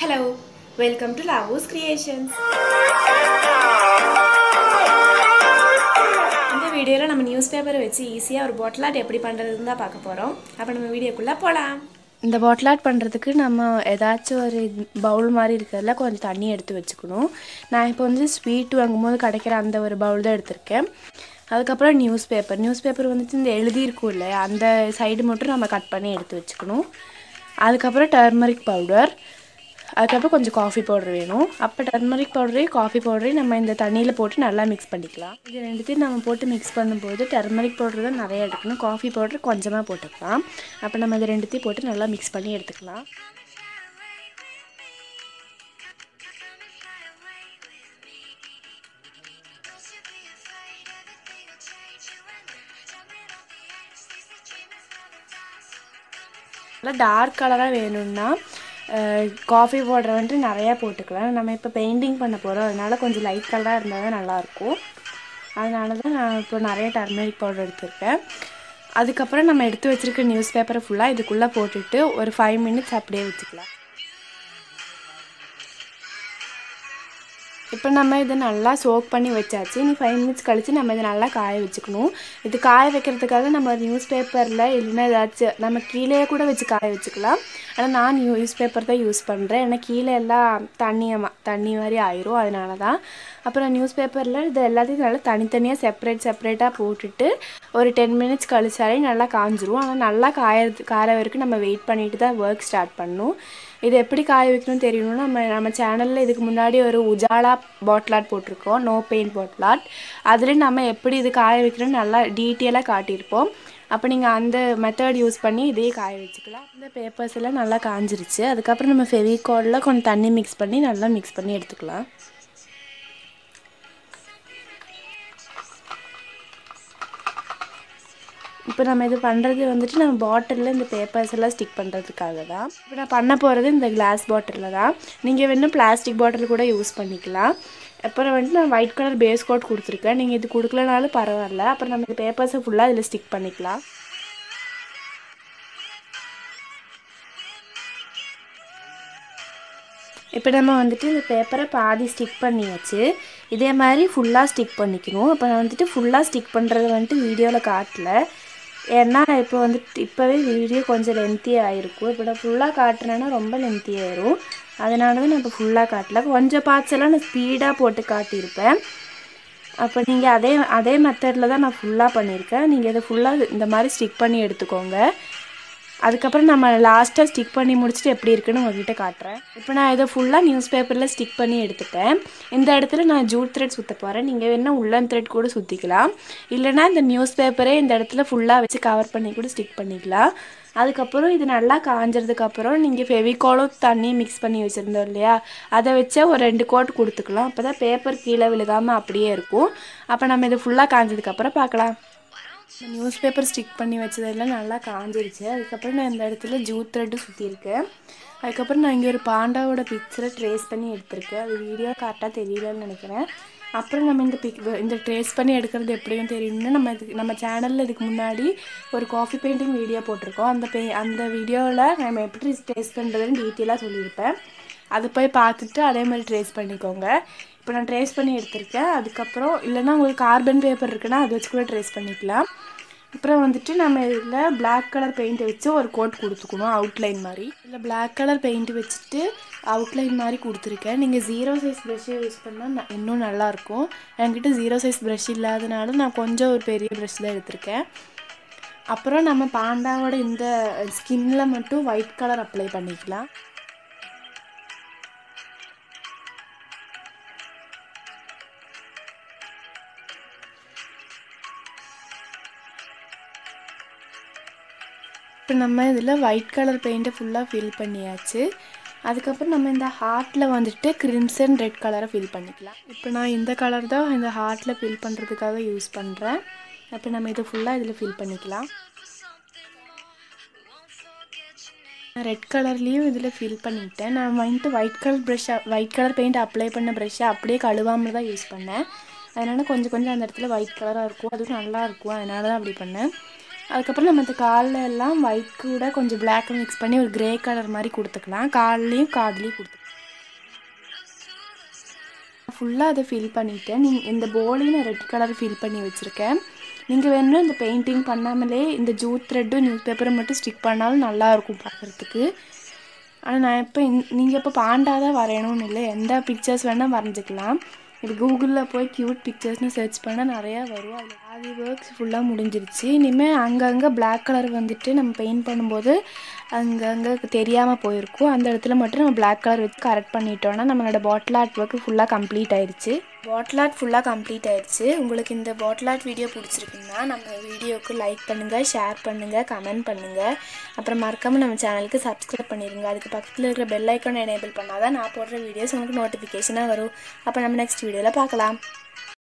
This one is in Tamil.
hello welcome to Lavos creations இந்த வீடியோவில் நம்ம நியூஸ் பேப்பரை வச்சு ஈஸியாக ஒரு பாட்டில் ஆர்ட் எப்படி பண்ணுறதுன்னு தான் பார்க்க போகிறோம் அப்போ நம்ம வீடியோக்குள்ளே போகலாம் இந்த பாட்டில் ஆர்ட் பண்ணுறதுக்கு நம்ம ஏதாச்சும் ஒரு பவுல் மாதிரி இருக்கிறதுல கொஞ்சம் தண்ணி எடுத்து வச்சுக்கணும் நான் இப்போ வந்து ஸ்வீட் வாங்கும்போது கிடைக்கிற அந்த ஒரு பவுல் தான் எடுத்திருக்கேன் அதுக்கப்புறம் நியூஸ் பேப்பர் நியூஸ் பேப்பர் வந்துட்டு இந்த எழுதியிருக்கும் இல்லையா அந்த சைடு மட்டும் நம்ம கட் பண்ணி எடுத்து வச்சுக்கணும் அதுக்கப்புறம் டர்மரிக் பவுடர் அதுக்கப்புறம் கொஞ்சம் காஃபி பவுடர் வேணும் அப்போ டர்மரிக் பவுடரையும் காஃபி பவுடரையும் நம்ம இந்த தண்ணியில் போட்டு நல்லா மிக்ஸ் பண்ணிக்கலாம் இது ரெண்டுத்தையும் நம்ம போட்டு மிக்ஸ் பண்ணும்போது டர்மரிக் பவுடர் தான் நிறைய எடுக்கணும் காஃபி பவுடர் கொஞ்சமாக போட்டுக்கலாம் அப்போ நம்ம இது ரெண்டுத்தையும் போட்டு நல்லா மிக்ஸ் பண்ணி எடுத்துக்கலாம் நல்லா டார்க் கலராக வேணும்னா காஃபி பவுடர் வந்துட்டு நிறையா போட்டுக்கலாம் நம்ம இப்போ பெயிண்டிங் பண்ண போகிறோம் அதனால கொஞ்சம் லைட் கலராக இருந்தால் தான் நல்லாயிருக்கும் அதனால தான் நான் இப்போ நிறைய டர்மரிக் பவுடர் எடுத்திருக்கேன் அதுக்கப்புறம் நம்ம எடுத்து வச்சுருக்க நியூஸ் பேப்பரை ஃபுல்லாக இதுக்குள்ளே போட்டுட்டு ஒரு ஃபைவ் மினிட்ஸ் அப்படியே வச்சுக்கலாம் இப்போ நம்ம இதை நல்லா சோக் பண்ணி வச்சாச்சு இனி ஃபைவ் மினிட்ஸ் கழித்து நம்ம இதை நல்லா காய வச்சுக்கணும் இது காய வைக்கிறதுக்காக நம்ம நியூஸ் பேப்பரில் இல்லைன்னா ஏதாச்சும் நம்ம கீழே கூட வச்சு காய வச்சுக்கலாம் ஆனால் நான் நியூஸ் பேப்பர் தான் யூஸ் பண்ணுறேன் ஏன்னா கீழே எல்லாம் தண்ணி தண்ணி மாதிரி ஆயிரும் அதனால தான் அப்புறம் நியூஸ் பேப்பரில் இது எல்லாத்தையும் நல்லா தனித்தனியாக செப்பரேட் செப்பரேட்டாக போட்டுட்டு ஒரு டென் மினிட்ஸ் கழிச்சாலே நல்லா காஞ்சிரும் ஆனால் நல்லா காயறது கார வரைக்கும் நம்ம வெயிட் பண்ணிட்டு தான் ஒர்க் ஸ்டார்ட் பண்ணணும் இது எப்படி காய வைக்கணும்னு தெரியணும்னா நம்ம நம்ம சேனலில் இதுக்கு முன்னாடி ஒரு உஜாலா பாட்டிலாட் போட்டிருக்கோம் நோ பெயிண்ட் பாட்டிலாட் அதில் நம்ம எப்படி இது காய வைக்கணும்னு நல்லா டீட்டெயிலாக காட்டியிருப்போம் அப்போ நீங்கள் அந்த மெத்தட் யூஸ் பண்ணி இதே காய வச்சுக்கலாம் இந்த பேப்பர்ஸ் எல்லாம் நல்லா காஞ்சிருச்சு அதுக்கப்புறம் நம்ம ஃபெவிகாலில் கொஞ்சம் தண்ணி மிக்ஸ் பண்ணி நல்லா மிக்ஸ் பண்ணி எடுத்துக்கலாம் இப்போ நம்ம இது பண்ணுறது வந்துட்டு நம்ம பாட்டிலில் இந்த பேப்பர்ஸ் எல்லாம் ஸ்டிக் பண்ணுறதுக்காக தான் இப்போ நான் பண்ண போகிறது இந்த கிளாஸ் பாட்டிலில் தான் நீங்கள் வேணும் பிளாஸ்டிக் பாட்டில் கூட யூஸ் பண்ணிக்கலாம் அப்புறம் வந்துட்டு நான் ஒயிட் கலர் பேஸ் கோட் கொடுத்துருக்கேன் நீங்கள் இது கொடுக்கலனாலும் பரவாயில்ல அப்புறம் நம்ம இந்த பேப்பர்ஸை ஃபுல்லாக இதில் ஸ்டிக் பண்ணிக்கலாம் இப்போ நம்ம வந்துட்டு இந்த பேப்பரை பாதி ஸ்டிக் பண்ணியாச்சு இதே மாதிரி ஃபுல்லாக ஸ்டிக் பண்ணிக்கணும் இப்போ நான் வந்துட்டு ஃபுல்லாக ஸ்டிக் பண்ணுறது வந்துட்டு வீடியோவில் காட்டல ஏன்னா இப்போ வந்துட்டு இப்போவே வீடியோ கொஞ்சம் லென்த்தி ஆகிருக்கும் இப்போ நான் ஃபுல்லாக காட்டுறேன்னா ரொம்ப லென்த்தி ஆயிரும் அதனால தான் நான் இப்போ ஃபுல்லாக காட்டல கொஞ்சம் பார்ட்ஸ் எல்லாம் நான் ஸ்பீடாக போட்டு காட்டியிருப்பேன் அப்போ நீங்கள் அதே அதே மெத்தடில் தான் நான் ஃபுல்லாக பண்ணியிருக்கேன் நீங்கள் இதை ஃபுல்லாக இந்த மாதிரி ஸ்டிக் பண்ணி எடுத்துக்கோங்க அதுக்கப்புறம் நம்ம லாஸ்ட்டாக ஸ்டிக் பண்ணி முடிச்சுட்டு எப்படி இருக்குன்னு உங்ககிட்ட காட்டுறேன் இப்போ நான் இதை ஃபுல்லாக நியூஸ் பேப்பரில் ஸ்டிக் பண்ணி எடுத்துட்டேன் இந்த இடத்துல நான் ஜூட் த்ரெட் சுற்ற போகிறேன் நீங்கள் வேணால் உள்ளன் த்ரெட் கூட சுற்றிக்கலாம் இல்லைனா இந்த நியூஸ் பேப்பரே இந்த இடத்துல ஃபுல்லாக வச்சு கவர் பண்ணி கூட ஸ்டிக் பண்ணிக்கலாம் அதுக்கப்புறம் இது நல்லா காஞ்சதுக்கப்புறம் நீங்கள் ஃபெவிகாலும் தண்ணி மிக்ஸ் பண்ணி வச்சுருந்தோம் இல்லையா அதை வச்சே ஒரு ரெண்டு கோட் கொடுத்துக்கலாம் அப்போ தான் பேப்பர் கீழே விழுகாமல் அப்படியே இருக்கும் அப்போ நம்ம இது ஃபுல்லாக காஞ்சதுக்கப்புறம் பார்க்கலாம் நியூஸ் பேப்பர் ஸ்டிக் பண்ணி வச்சதெல்லாம் நல்லா காஞ்சிருச்சு அதுக்கப்புறம் நான் இந்த இடத்துல ஜூட் த்ரெட்டு சுற்றிருக்கேன் அதுக்கப்புறம் நான் இங்கே ஒரு பாண்டாவோட பிக்சரை ட்ரேஸ் பண்ணி எடுத்திருக்கேன் அது வீடியோ கரெக்டாக தெரியலன்னு நினைக்கிறேன் அப்புறம் நம்ம இந்த பிக் இந்த ட்ரேஸ் பண்ணி எடுக்கிறது எப்படியும் தெரியணும்னா நம்ம இதுக்கு நம்ம சேனலில் இதுக்கு முன்னாடி ஒரு காஃபி பெயிண்டிங் வீடியோ போட்டிருக்கோம் அந்த பெ அந்த வீடியோவில் நம்ம எப்படி ட்ரேஸ் பண்ணுறதுன்னு டீட்டெயிலாக சொல்லியிருப்பேன் அது போய் பார்த்துட்டு அதே மாதிரி ட்ரேஸ் பண்ணிக்கோங்க இப்போ நான் ட்ரேஸ் பண்ணி எடுத்திருக்கேன் அதுக்கப்புறம் இல்லைன்னா உங்களுக்கு கார்பன் பேப்பர் இருக்குன்னா அதை வச்சு கூட ட்ரேஸ் பண்ணிக்கலாம் அப்புறம் வந்துட்டு நம்ம இதில் பிளாக் கலர் பெயிண்ட் வச்சு ஒரு கோட் கொடுத்துக்கணும் அவுட்லைன் மாதிரி இதில் பிளாக் கலர் பெயிண்ட் வச்சுட்டு அவுட்லைன் மாதிரி கொடுத்துருக்கேன் நீங்கள் ஜீரோ சைஸ் ப்ரெஷ்ஷை யூஸ் பண்ணால் இன்னும் நல்லாயிருக்கும் என்கிட்ட ஜீரோ சைஸ் ப்ரஷ் இல்லாதனால நான் கொஞ்சம் ஒரு பெரிய ப்ரஷ் தான் எடுத்திருக்கேன் அப்புறம் நம்ம பாண்டாவோட இந்த ஸ்கின்னில் மட்டும் ஒயிட் கலர் அப்ளை பண்ணிக்கலாம் இப்போ நம்ம இதில் ஒயிட் கலர் பெயிண்ட்டை ஃபுல்லாக ஃபில் பண்ணியாச்சு அதுக்கப்புறம் நம்ம இந்த ஹார்ட்டில் வந்துட்டு கிரிம்சன் ரெட் கலரை ஃபில் பண்ணிக்கலாம் இப்போ நான் இந்த கலர் தான் இந்த ஹார்ட்டில் ஃபில் பண்ணுறதுக்காக யூஸ் பண்ணுறேன் அப்போ நம்ம இதை ஃபுல்லாக இதில் ஃபில் பண்ணிக்கலாம் ரெட் கலர்லேயும் இதில் ஃபில் பண்ணிட்டேன் நான் வந்துட்டு ஒயிட் கலர் ப்ரெஷ்ஷை ஒயிட் கலர் பெயிண்ட் அப்ளை பண்ண ப்ரெஷ்ஷை அப்படியே கழுவாமல் தான் யூஸ் பண்ணேன் அதனால் கொஞ்சம் கொஞ்சம் அந்த இடத்துல ஒயிட் கலராக இருக்கும் அதுவும் நல்லா இருக்கும் அதனால தான் அப்படி பண்ணேன் அதுக்கப்புறம் நம்ம இந்த காலில் எல்லாம் ஒயிட் கூட கொஞ்சம் பிளாக் மிக்ஸ் பண்ணி ஒரு கிரே கலர் மாதிரி கொடுத்துக்கலாம் கால்லையும் காதுலேயும் கொடுத்துக்கலாம் ஃபுல்லாக அதை ஃபில் பண்ணிவிட்டேன் நீங்கள் இந்த போலையும் நான் ரெட் கலர் ஃபில் பண்ணி வச்சுருக்கேன் நீங்கள் வேணும்னா இந்த பெயிண்டிங் பண்ணாமலே இந்த ஜூட் த்ரெட்டும் நியூஸ் பேப்பரை மட்டும் ஸ்டிக் பண்ணாலும் நல்லாயிருக்கும் பார்க்குறதுக்கு ஆனால் நான் இப்போ நீங்கள் இப்போ பாண்டா தான் வரையணும்னு இல்லை எந்த பிக்சர்ஸ் வேணால் வரைஞ்சிக்கலாம் இது கூகுளில் போய் க்யூட் பிக்சர்ஸ்னு சர்ச் பண்ணால் நிறையா வரும் அதில் பாதி ஒர்க்ஸ் ஃபுல்லாக முடிஞ்சிருச்சு இனிமேல் அங்கங்கே பிளாக் கலர் வந்துட்டு நம்ம பெயிண்ட் பண்ணும்போது அங்கங்கே தெரியாமல் போயிருக்கும் அந்த இடத்துல மட்டும் நம்ம பிளாக் கலர் வச்சு கரெக்ட் பண்ணிட்டோன்னா நம்மளோட பாட்டில் ஆர்ட் ஒர்க்கு ஃபுல்லாக கம்ப்ளீட் ஆயிடுச்சு பாட்டில் ஆர்ட் ஃபுல்லாக கம்ப்ளீட் ஆயிடுச்சு உங்களுக்கு இந்த பாட்டில் ஆர்ட் வீடியோ பிடிச்சிருக்குன்னா நம்ம வீடியோவுக்கு லைக் பண்ணுங்கள் ஷேர் பண்ணுங்கள் கமெண்ட் பண்ணுங்கள் அப்புறம் மறக்காமல் நம்ம சேனலுக்கு சப்ஸ்கிரைப் பண்ணிடுங்க அதுக்கு பக்கத்தில் இருக்கிற பெல் ஐக்கான் எனேபிள் பண்ணால் தான் நான் போடுற வீடியோஸ் உங்களுக்கு நோட்டிஃபிகேஷனாக வரும் அப்போ நம்ம நெக்ஸ்ட் வீடியோவில் பார்க்கலாம்